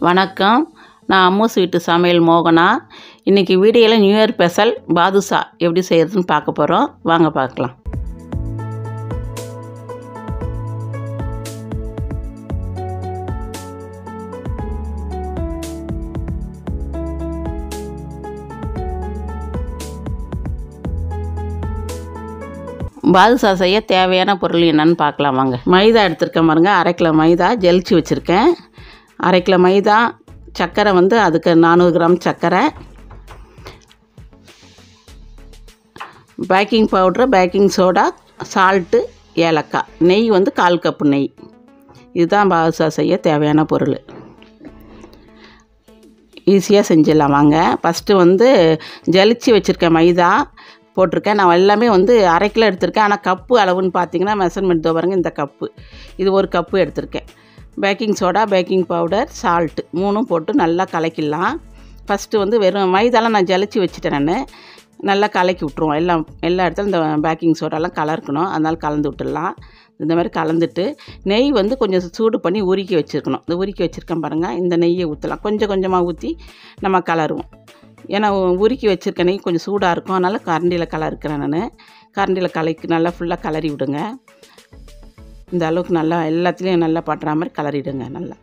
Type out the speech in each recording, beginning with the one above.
வணக்கம் நான் அம்மு ஸ்வீட்டு சமையல் மோகனா இன்றைக்கி வீடியோவில் நியூ இயர் ஸ்பெஷல் பாதுஷா எப்படி செய்கிறதுன்னு பார்க்க போகிறோம் வாங்க பார்க்கலாம் பாதுஷா செய்ய தேவையான பொருள் என்னன்னு பார்க்கலாம் வாங்க மைதா எடுத்திருக்கேன் பாருங்க அரை கிலோ மைதா ஜெலிச்சு வச்சுருக்கேன் அரை கிலோ மைதா சர்க்கரை வந்து அதுக்கு நானூறு கிராம் சர்க்கரை baking powder baking soda salt ஏலக்காய் நெய் வந்து கால் கப்பு நெய் இதுதான் பாதுஷா செய்ய தேவையான பொருள் ஈஸியாக செஞ்சிடலாம் வாங்க ஃபஸ்ட்டு வந்து ஜலிச்சு வச்சுருக்கேன் மைதா போட்டிருக்கேன் நான் எல்லாமே வந்து அரை கிலோ எடுத்திருக்கேன் ஆனால் கப்பு அளவுன்னு பார்த்தீங்கன்னா மெஷர்மெண்ட் பாருங்க இந்த கப்பு இது ஒரு கப்பு எடுத்திருக்கேன் baking soda baking powder salt மூணும் போட்டு நல்லா கலக்கிடலாம் ஃபஸ்ட்டு வந்து வெறும் மைதாலாம் நான் ஜலிச்சு வச்சுட்டேன் நான் நல்லா கலக்கி விட்ருவோம் எல்லாம் எல்லா இடத்துலையும் இந்த பேக்கிங் சோடாலாம் கலர்க்கணும் அதனால் கலந்து விட்டுடலாம் இந்த மாதிரி கலந்துட்டு நெய் வந்து கொஞ்சம் சூடு பண்ணி உருக்கி வச்சுருக்கணும் இந்த உருக்கி வச்சுருக்கேன் பாருங்கள் இந்த நெய்யை ஊற்றலாம் கொஞ்சம் கொஞ்சமாக ஊற்றி நம்ம கலருவோம் ஏன்னா உருக்கி வச்சுருக்க நெய் கொஞ்சம் சூடாக இருக்கும் அதனால் கரண்டியில் கலருக்கிறேன் நான் கரண்டியில் கலக்கி நல்லா ஃபுல்லாக கலரி விடுங்க இந்த அளவுக்கு நல்லா எல்லாத்துலேயும் நல்லா பட்டுற மாதிரி கலரிடுங்க நல்லா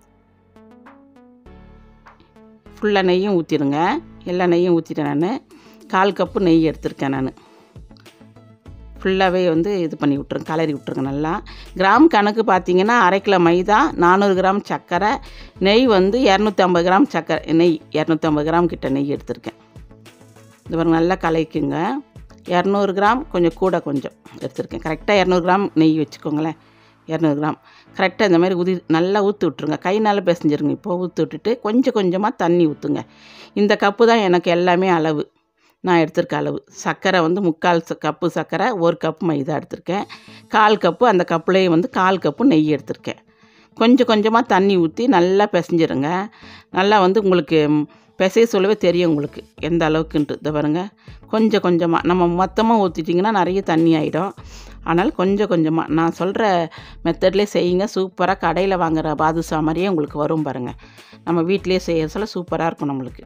ஃபுல்லாக நெய்யும் ஊற்றிடுங்க எல்லா நெய்யும் ஊற்றிட்டேன் நான் கால் கப்பு நெய் எடுத்திருக்கேன் நான் ஃபுல்லாகவே வந்து இது பண்ணி விட்ருங்க கலரி விட்ருங்க நல்லா கிராம் கணக்கு பார்த்தீங்கன்னா அரை கிலோ மைதா நானூறு கிராம் சர்க்கரை நெய் வந்து இரநூத்தம்பது கிராம் சர்க்கரை நெய் இரநூத்தம்பது கிராம் கிட்ட நெய் எடுத்திருக்கேன் இது பாருங்க நல்லா கலக்கிங்க இரநூறு கிராம் கொஞ்சம் கூட கொஞ்சம் எடுத்திருக்கேன் கரெக்டாக இரநூறு கிராம் நெய் வச்சுக்கோங்களேன் இரநூறு கிராம் கரெக்டாக இந்த மாதிரி உதி நல்லா ஊற்றி விட்ருங்க கைனால் பிசைஞ்சிருங்க இப்போ ஊற்றி விட்டுட்டு கொஞ்சம் கொஞ்சமாக தண்ணி ஊற்றுங்க இந்த கப்பு தான் எனக்கு எல்லாமே அளவு நான் எடுத்திருக்க அளவு சர்க்கரை வந்து முக்கால் ச- கப்பு சர்க்கரை ஒரு கப் மைதா எடுத்திருக்கேன் கால் கப்பு அந்த கப்புலேயே வந்து கால் கப்பு நெய் எடுத்திருக்கேன் கொஞ்சம் கொஞ்சமாக தண்ணி ஊற்றி நல்லா பிசைஞ்சிருங்க நல்லா வந்து உங்களுக்கு ம், பிசைய சொல்லவே தெரியும் உங்களுக்கு எந்த அளவுக்குன்ட்டு இதை பாருங்க கொஞ்சம் கொஞ்சமாக நம்ம மொத்தமாக ஊற்றிட்டிங்கன்னா நிறைய தண்ணி ஆகிடும் ஆனால் கொஞ்சம் கொஞ்சமாக நான் சொல்கிற மெத்தட்லேயே செய்யுங்க சூப்பராக கடையில் வாங்குற பாதுஷா மாதிரியே உங்களுக்கு வரும் பாருங்கள் நம்ம வீட்டிலேயே செய்ய சொல்ல சூப்பராக இருக்கும் நம்மளுக்கு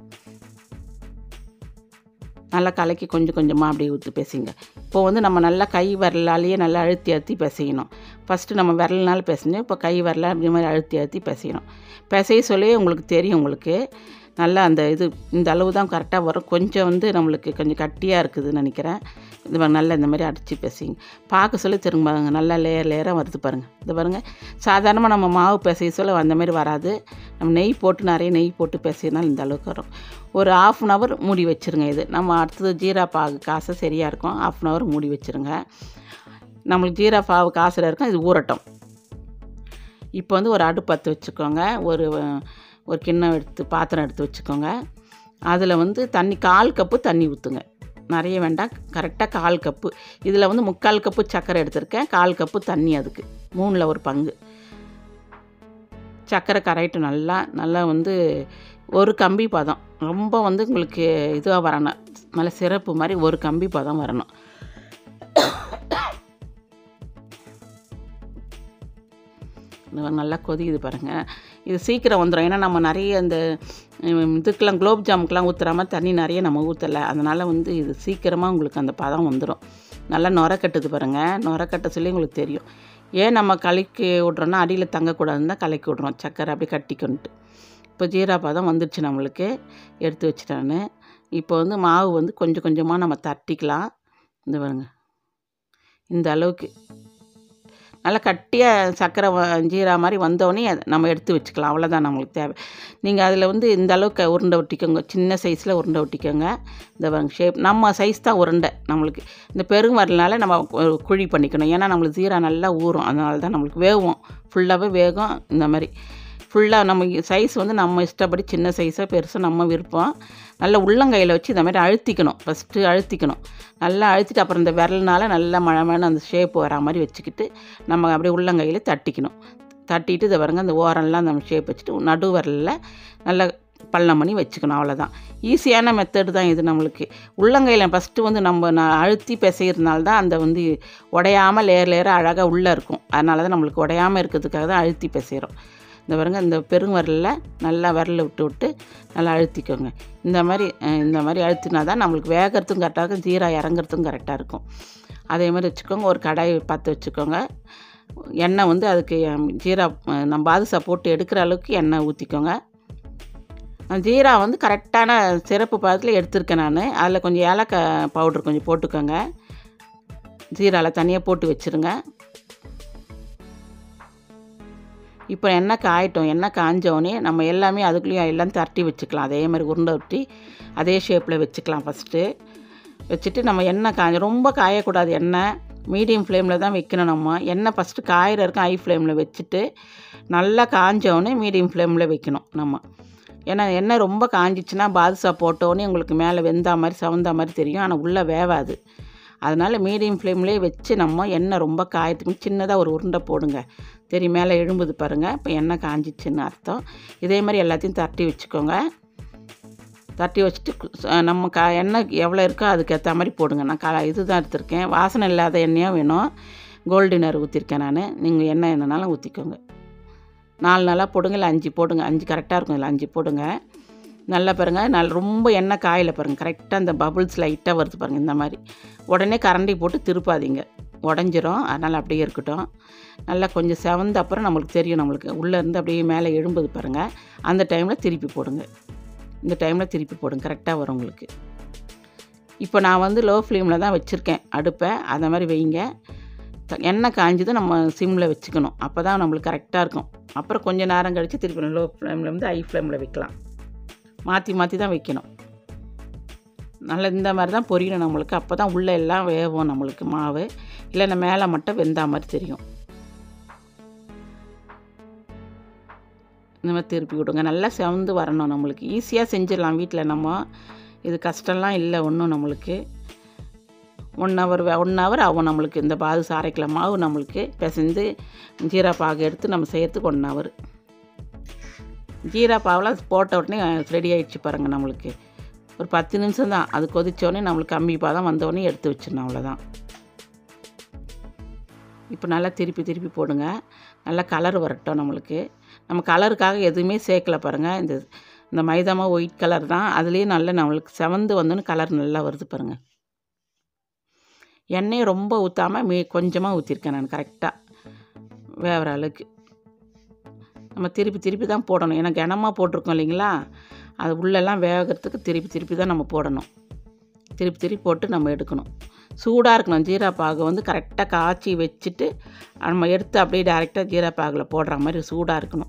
நல்லா கலக்கி கொஞ்சம் கொஞ்சமாக அப்படியே ஊற்றி பேசிங்க இப்போ வந்து நம்ம நல்லா கை விரலாலேயே நல்லா அழுத்தி அழுத்தி பிசையணும் ஃபஸ்ட்டு நம்ம விரல்னால பிசைஞ்சோம் இப்போ கை விரல அப்படி மாதிரி அழுத்தி அழுத்தி பிசையணும் பிசைய சொல்லவே உங்களுக்கு தெரியும் உங்களுக்கு நல்லா அந்த இது இந்த அளவு தான் கரெக்டாக வரும் கொஞ்சம் வந்து நம்மளுக்கு கொஞ்சம் கட்டியாக இருக்குதுன்னு நினைக்கிறேன் இது பாருங்க நல்லா இந்த மாதிரி அடித்து பிசைங்க பார்க்க சொல்லி திரும்ப பாருங்க நல்லா லேயர் லேயராக வருது பாருங்கள் இது பாருங்கள் சாதாரணமாக நம்ம மாவு பிசைய சொல்ல அந்த மாதிரி வராது நம்ம நெய் போட்டு நிறைய நெய் போட்டு பிசையினால் இந்த அளவுக்கு வரும் ஒரு ஆஃப் அன் ஹவர் மூடி வச்சுருங்க இது நம்ம அடுத்தது ஜீரா பாகு காசை சரியாக இருக்கும் ஆஃப் அன் ஹவர் மூடி வச்சுருங்க நம்மளுக்கு ஜீரா பாவு காசில் இருக்கும் இது ஊறட்டும் இப்போ வந்து ஒரு அடுப்பு பற்ற வச்சுக்கோங்க ஒரு ஒரு கிண்ணம் எடுத்து பாத்திரம் எடுத்து வச்சுக்கோங்க அதில் வந்து தண்ணி கால் கப்பு தண்ணி ஊற்றுங்க நிறைய வேண்டாம் கரெக்டாக கால் கப்பு இதில் வந்து முக்கால் கப்பு சர்க்கரை எடுத்திருக்கேன் கால் கப்பு தண்ணி அதுக்கு மூணில் ஒரு பங்கு சர்க்கரை கரையிட்டு நல்லா நல்லா வந்து ஒரு கம்பி பதம் ரொம்ப வந்து உங்களுக்கு இதுவாக வரணும் நல்ல சிறப்பு மாதிரி ஒரு கம்பி பதம் வரணும் இது நல்லா கொதிக்குது பாருங்கள் இது சீக்கிரம் வந்துடும் ஏன்னா நம்ம நிறைய இந்த உம், இதுக்கெல்லாம் குலோப் ஜாமுக்கெலாம் ஊற்றுற மாதிரி தண்ணி நிறைய நம்ம ஊற்றலை அதனால் வந்து இது சீக்கிரமாக உங்களுக்கு அந்த பதம் வந்துடும் நல்லா நுர கட்டுது பாருங்கள் நுர கட்ட சொல்லி உங்களுக்கு தெரியும் ஏன் நம்ம கலக்கி விட்றோன்னா அடியில் தங்கக்கூடாதுன்னு தான் கலக்கி விட்றோம் சக்கரை அப்படி கட்டிக்கொண்டு இப்போ ஜீரா பதம் வந்துடுச்சு நம்மளுக்கு எடுத்து வச்சுட்டான்னு இப்போ வந்து மாவு வந்து கொஞ்சம் கொஞ்சமாக நம்ம தட்டிக்கலாம் இந்த பாருங்க இந்த அளவுக்கு நல்லா கட்டியாக சக்கரை வ- ஜீரா மாதிரி வந்தோடனே அதை நம்ம எடுத்து வச்சுக்கலாம் அவ்வளோதான் நம்மளுக்கு தேவை நீங்கள் அதில் வந்து இந்த அளவுக்கு உருண்டை ஒட்டிக்கோங்க சின்ன சைஸில் உருண்டை ஒட்டிக்கோங்க இந்த ஷேப் நம்ம சைஸ் தான் உருண்டை நம்மளுக்கு இந்த பெருங்கு வரலனால நம்ம கு- குழி பண்ணிக்கணும் ஏன்னா நம்மளுக்கு ஜீரா நல்லா ஊறும் அதனால தான் நம்மளுக்கு வேகும் ஃபுல்லாகவே வேகும் இந்த மாதிரி ஃபுல்லாக நம்ம சைஸ் வந்து நம்ம இஷ்டப்படி சின்ன சைஸாக பெருசாக நம்ம விருப்பம் நல்லா உள்ளங்கையில் வச்சு இந்த மாதிரி அழுத்திக்கணும் ஃபஸ்ட்டு அழுத்திக்கணும் நல்லா அழுத்திட்டு அப்புறம் இந்த விரல்னால நல்லா மழை மழை அந்த ஷேப் வரா மாதிரி வச்சுக்கிட்டு நம்ம அப்படியே உள்ளங்கையில் தட்டிக்கணும் தட்டிட்டு இதை பாருங்க அந்த ஓரம்லாம் நம்ம ஷேப் வச்சுட்டு நடு விரலில் நல்லா பள்ளம் பண்ணி வச்சுக்கணும் அவ்வளோதான் ஈஸியான மெத்தடு தான் இது நம்மளுக்கு உள்ளங்கையில் ஃபஸ்ட்டு வந்து நம்ம நான் அழுத்தி பிசைகிறதுனால தான் அந்த வந்து உடையாமல் லேயர் லேயராக அழகாக உள்ளே இருக்கும் அதனால தான் நம்மளுக்கு உடையாமல் இருக்கிறதுக்காக தான் அழுத்தி பிசைகிறோம் இந்த பாருங்க இந்த பெருங்கரலில் நல்லா விரல விட்டு விட்டு நல்லா அழுத்திக்கோங்க இந்த மாதிரி அஹ், இந்த மாதிரி அழுத்தினா தான் நம்மளுக்கு வேகிறதுக்கும் கரெக்டாக இருக்கும் ஜீரா இறங்குறதுக்கும் கரெக்டாக இருக்கும் அதே மாதிரி வச்சுக்கோங்க ஒரு கடாய் பற்ற வச்சுக்கோங்க எண்ணெய் வந்து அதுக்கு அஹ், ஜீரா அஹ், நம்ம பாதுசா போட்டு எடுக்கிற அளவுக்கு எண்ணெய் ஊற்றிக்கோங்க ஜீரா வந்து கரெக்டான சிறப்பு பதத்தில் எடுத்திருக்கேன் நான் அதில் கொஞ்சம் ஏலக்காய் பவுடர் கொஞ்சம் போட்டுக்கோங்க ஜீராவில் தனியாக போட்டு வச்சுருங்க இப்போ எண்ணெய் காயட்டும் எண்ணெய் காஞ்சோடனே நம்ம எல்லாமே அதுக்குள்ளேயும் எல்லாம் தரட்டி வச்சுக்கலாம் அதே மாதிரி உருண்டை ஒட்டி அதே ஷேப்பில் வச்சுக்கலாம் ஃபஸ்ட்டு வச்சுட்டு நம்ம எண்ணெய் காய ரொம்ப காயக்கூடாது எண்ணெய் மீடியம் ஃப்ளேமில் தான் வைக்கணும் நம்ம எண்ணெய் ஃபஸ்ட்டு காயிற இருக்கும் ஹை ஃப்ளேமில் வச்சுட்டு நல்லா காஞ்சோடனே மீடியம் ஃப்ளேமில் வைக்கணும் நம்ம ஏன்னா எண்ணெய் ரொம்ப காஞ்சிச்சுன்னா பாதுஷா போட்டோடனே உங்களுக்கு மேலே வெந்தா மாதிரி சவந்தா மாதிரி தெரியும் ஆனால் உள்ளே வேவாது அதனால் மீடியம் ஃப்ளேம்லேயே வச்சு நம்ம எண்ணெய் ரொம்ப காயத்துக்கு சின்னதாக ஒரு உருண்டை போடுங்க தெரியும் மேலே எழும்புது பாருங்கள் இப்போ எண்ணெய் காஞ்சிச்சுன்னு அர்த்தம் இதே மாதிரி எல்லாத்தையும் தட்டி வச்சுக்கோங்க தட்டி வச்சுட்டு கு- ச- நம்ம கா எண்ணெய் எவ்வளோ இருக்கோ அதுக்கேற்ற மாதிரி போடுங்க நான் கா இது தான் எடுத்திருக்கேன் வாசனை இல்லாத எண்ணெயாக வேணும் கோல்டினர் ஊற்றிருக்கேன் நான் நீங்கள் எண்ணெய் என்னன்னாலும் ஊற்றிக்கோங்க நாலு நாளாக போடுங்க இல்லை அஞ்சு போடுங்க அஞ்சு கரெக்டாக இருக்கும் இல்லை அஞ்சு போடுங்க நல்லா பாருங்க நல்ல ரொம்ப எண்ணெய் காயில பாருங்கள் கரெக்டாக அந்த பபுள்ஸ் லைட்டாக வருது பாருங்கள் இந்த மாதிரி உடனே கரண்டி போட்டு திருப்பாதீங்க உடஞ்சிரும் அதனால் அப்படியே இருக்கட்டும் நல்லா கொஞ்சம் செவந்த அப்புறம் நம்மளுக்கு தெரியும் நம்மளுக்கு உள்ளே இருந்து அப்படியே மேலே எழும்புது பாருங்கள் அந்த டைமில் திருப்பி போடுங்க இந்த டைமில் திருப்பி போடுங்க கரெக்டாக வரும் உங்களுக்கு இப்போ நான் வந்து லோ ஃப்ளேமில் தான் வச்சுருக்கேன் அடுப்பை அந்த மாதிரி வைங்க த- எண்ணெய் காஞ்சது நம்ம சிம்மில் வச்சுக்கணும் அப்போ தான் நம்மளுக்கு கரெக்டாக இருக்கும் அப்புறம் கொஞ்சம் நேரம் கழித்து திருப்பி லோ ஃப்ளேமில் இருந்து ஹை ஃப்ளேமில் வைக்கலாம் மாற்றி மாற்றி தான் வைக்கணும் நல்லா இந்த மாதிரி தான் பொரியணும் நம்மளுக்கு அப்போ தான் உள்ளே எல்லாம் வேகும் நம்மளுக்கு மாவு இல்லைன்னா மேலே மட்டும் வெந்தா மாதிரி தெரியும் இந்த மாதிரி திருப்பி விடுங்க நல்லா செவந்து வரணும் நம்மளுக்கு ஈஸியாக செஞ்சிடலாம் வீட்டில் நம்ம இது கஷ்டம்லாம் இல்லை ஒன்றும் நம்மளுக்கு ஒன் ஹவர் ஒன் ஹவர் ஆகும் நம்மளுக்கு இந்த பாதுசா அரை கிலோ மாவு நம்மளுக்கு பிசைந்து ஜீரா பாகு எடுத்து நம்ம செய்கிறதுக்கு ஒன் ஹவர் ஜீரா பாவெலாம் போட்ட உடனே ரெடி ஆயிடுச்சு பாருங்கள் நம்மளுக்கு ஒரு பத்து நிமிஷம் தான் அது கொதிச்சோடனே நம்மளுக்கு கம்மி பாதம் வந்தோடனே எடுத்து வச்சிடணும் அவ்வளோதான் இப்போ நல்லா திருப்பி திருப்பி போடுங்க நல்லா கலர் வரட்டும் நம்மளுக்கு நம்ம கலருக்காக எதுவுமே சேர்க்கல பாருங்கள் இந்த இந்த மைதாமா ஒயிட் கலர் தான் அதுலேயே நல்லா நம்மளுக்கு செவந்து வந்தோன்னு கலர் நல்லா வருது பாருங்கள் எண்ணெயை ரொம்ப ஊற்றாமல் மீ கொஞ்சமாக ஊற்றிருக்கேன் நான் கரெக்டாக வேகிற அளவுக்கு நம்ம திருப்பி திருப்பி தான் போடணும் ஏன்னா கனமாக போட்டிருக்கோம் இல்லைங்களா அது உள்ளெல்லாம் வேகிறதுக்கு திருப்பி திருப்பி தான் நம்ம போடணும் திருப்பி திருப்பி போட்டு நம்ம எடுக்கணும் சூடாக இருக்கணும் ஜீரா பாகு வந்து கரெக்டாக காய்ச்சி வச்சுட்டு நம்ம எடுத்து அப்படியே டேரெக்டாக ஜீரா பாகில் போடுற மாதிரி சூடாக இருக்கணும்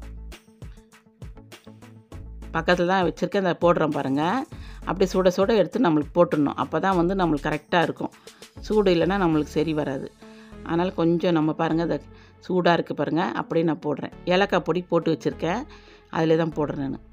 பக்கத்தில் தான் வச்சுருக்கேன் அதை போடுறோம் பாருங்கள் அப்படி சுட சுட எடுத்து நம்மளுக்கு போட்டுடணும் அப்போ தான் வந்து நம்மளுக்கு கரெக்டாக இருக்கும் சூடு இல்லைன்னா நம்மளுக்கு சரி வராது அதனால் கொஞ்சம் நம்ம பாருங்கள் அதை சூடாக இருக்குது பாருங்கள் அப்படியே நான் போடுறேன் ஏலக்காய் பொடி போட்டு வச்சுருக்கேன் அதில் தான் போடுறேன் நான்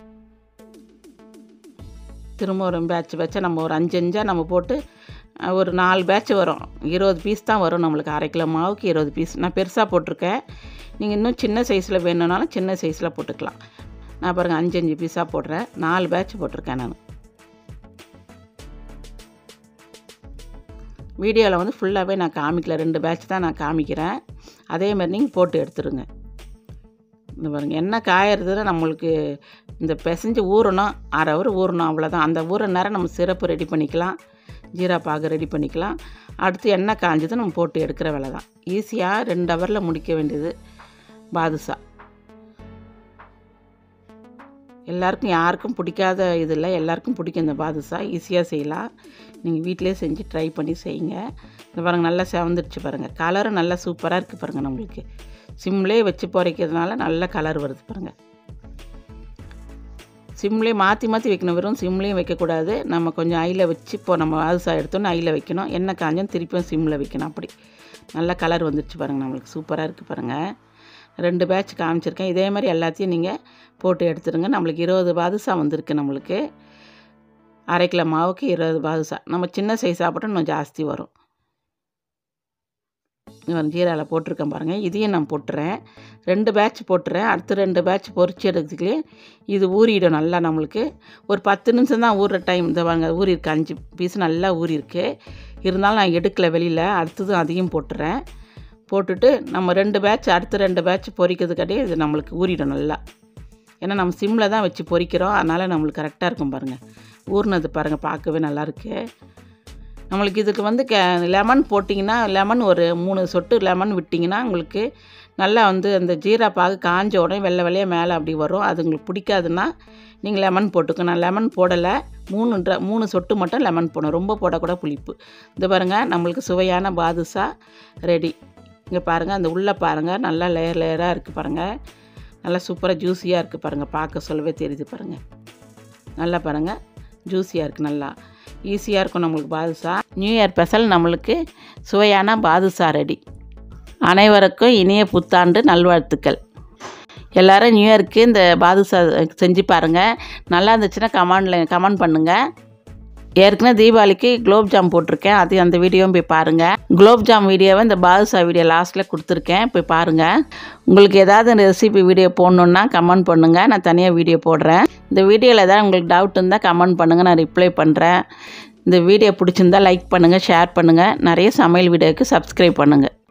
திரும்ப ஒரு பேட்ச் பேட்சாக நம்ம ஒரு அஞ்சு அஞ்சாக நம்ம போட்டு அஹ், ஒரு நாலு பேட்ச் வரும் இருபது பீஸ் தான் வரும் நம்மளுக்கு அரை கிலோ மாவுக்கு இருபது பீஸ் நான் பெருசாக போட்டிருக்கேன் நீங்கள் இன்னும் சின்ன சைஸில் வேணும்னாலும் சின்ன சைஸில் போட்டுக்கலாம் நான் பாருங்கள் அஞ்சு அஞ்சு பீஸாக போடுறேன் நாலு பேட்ச் போட்டிருக்கேன் நான் வீடியோவில் வந்து ஃபுல்லாகவே நான் காமிக்கல ரெண்டு பேட்ச் தான் நான் காமிக்கிறேன் அதே மாதிரி நீங்கள் போட்டு எடுத்துருங்க இந்த பாருங்க எண்ணெய் காயறதுல நம்மளுக்கு இந்த பிசைஞ்சு ஊறணும் அரை ஹவர் ஊறணும் அவ்வளோதான் அந்த ஊற நேரம் நம்ம சிறப்பு ரெடி பண்ணிக்கலாம் ஜீரா பாகு ரெடி பண்ணிக்கலாம் அடுத்து எண்ணெய் காஞ்சது நம்ம போட்டு எடுக்கிற வேலை தான் ஈஸியாக ரெண்டு ஹவரில் முடிக்க வேண்டியது பாதுஷா எல்லாருக்கும் யாருக்கும் பிடிக்காத இதில் எல்லாருக்கும் பிடிக்கும் இந்த பாதுஷா ஈஸியாக செய்யலாம் நீங்கள் வீட்டிலே செஞ்சு ட்ரை பண்ணி செய்யுங்க இந்த பாருங்கள் நல்லா செவந்துடுச்சு பாருங்கள் கலரும் நல்லா சூப்பராக இருக்குது பாருங்கள் நம்மளுக்கு சிம்லேயே வச்சு பொரிக்கிறதுனால நல்ல கலர் வருது பாருங்கள் சிம்லேயே மாற்றி மாற்றி வைக்கணும் வெறும் சிம்லேயும் வைக்கக்கூடாது நம்ம கொஞ்சம் ஐயில் வச்சு இப்போ நம்ம பாதுஷா எடுத்தோன்னு ஐயில் வைக்கணும் எண்ணெய் காஞ்சும் திருப்பியும் சிம்மில் வைக்கணும் அப்படி நல்ல கலர் வந்துடுச்சு பாருங்கள் நம்மளுக்கு சூப்பராக இருக்குது பாருங்கள் ரெண்டு பேட்ச் காமிச்சிருக்கேன் இதே மாதிரி எல்லாத்தையும் நீங்கள் போட்டு எடுத்துருங்க நம்மளுக்கு இருபது பாதுஷா வந்திருக்கு நம்மளுக்கு அரை கிலோ மாவுக்கு இருபது பாதுஷா நம்ம சின்ன சைஸ் சாப்பிட்டா இன்னும் ஜாஸ்தி வரும் இவன் ஜீராவில் போட்டிருக்கேன் பாருங்கள் இதையும் நான் போட்டுறேன் ரெண்டு பேட்ச் போட்டுறேன் அடுத்து ரெண்டு பேட்ச் பொரிச்சு எடுக்கிறதுக்குள்ளே இது ஊறிடும் நல்லா நம்மளுக்கு ஒரு பத்து நிமிஷம் தான் ஊறுற டைம் இந்த பாருங்க ஊறிருக்கு அஞ்சு பீஸ் நல்லா ஊறிருக்கு இருந்தாலும் நான் எடுக்கல வெளியில் அடுத்ததும் அதையும் போட்டுறேன் போட்டுட்டு நம்ம ரெண்டு பேட்ச் அடுத்த ரெண்டு பேட்ச் பொரிக்கிறதுக்காட்டியே இது நம்மளுக்கு ஊறிடும் நல்லா ஏன்னா நம்ம சிம்மில் தான் வச்சு பொரிக்கிறோம் அதனால் நம்மளுக்கு கரெக்டாக இருக்கும் பாருங்கள் ஊறினது பாருங்கள் பார்க்கவே நல்லாயிருக்கு நம்மளுக்கு இதுக்கு வந்து க லெமன் போட்டிங்கன்னா லெமன் ஒரு மூணு சொட்டு லெமன் விட்டிங்கன்னா உங்களுக்கு நல்லா வந்து அந்த ஜீரா பாகு காஞ்ச உடனே வெள்ளை வெள்ளையாக மேலே அப்படி வரும் அது உங்களுக்கு பிடிக்காதுன்னா நீங்கள் லெமன் போட்டுக்க நான் லெமன் போடலை மூணு ட்ர மூணு சொட்டு மட்டும் லெமன் போடணும் ரொம்ப போடக்கூட புளிப்பு இது பாருங்கள் நம்மளுக்கு சுவையான பாதுஷா ரெடி இங்கே பாருங்கள் அந்த உள்ளே பாருங்கள் நல்லா லேயர் லேயராக இருக்குது பாருங்கள் நல்லா சூப்பராக ஜூஸியாக இருக்குது பாருங்கள் பார்க்க சொல்லவே தெரியுது பாருங்கள் நல்லா பாருங்கள் ஜூஸியாக இருக்குது நல்லா ஈஸியாக இருக்கும் நம்மளுக்கு பாதுஷா நியூ இயர் ஸ்பெஷல் நம்மளுக்கு சுவையான பாதுஷா ரெடி அனைவருக்கும் இனிய புத்தாண்டு நல்வாழ்த்துக்கள் எல்லாரும் நியூ இயருக்கு இந்த பாதுஷா செஞ்சு பாருங்கள் நல்லா இருந்துச்சுன்னா கமெண்டில் கமெண்ட் பண்ணுங்கள் ஏற்கனவே தீபாவளிக்கு குலோப் ஜாம் போட்டிருக்கேன் அது அந்த வீடியோவும் போய் பாருங்கள் குலோப் ஜாம் வீடியோவை இந்த பாதுஷா வீடியோ லாஸ்ட்டில் கொடுத்துருக்கேன் போய் பாருங்கள் உங்களுக்கு ஏதாவது ரெசிபி வீடியோ போடணுன்னா கமெண்ட் பண்ணுங்கள் நான் தனியாக வீடியோ போடுறேன் இந்த வீடியோவில் ஏதாவது உங்களுக்கு டவுட் இருந்தால் கமெண்ட் பண்ணுங்கள் நான் ரிப்ளை பண்ணுறேன் இந்த வீடியோ பிடிச்சிருந்தா லைக் பண்ணுங்கள் ஷேர் பண்ணுங்கள் நிறைய சமையல் வீடியோவுக்கு சப்ஸ்கிரைப் பண்ணுங்கள்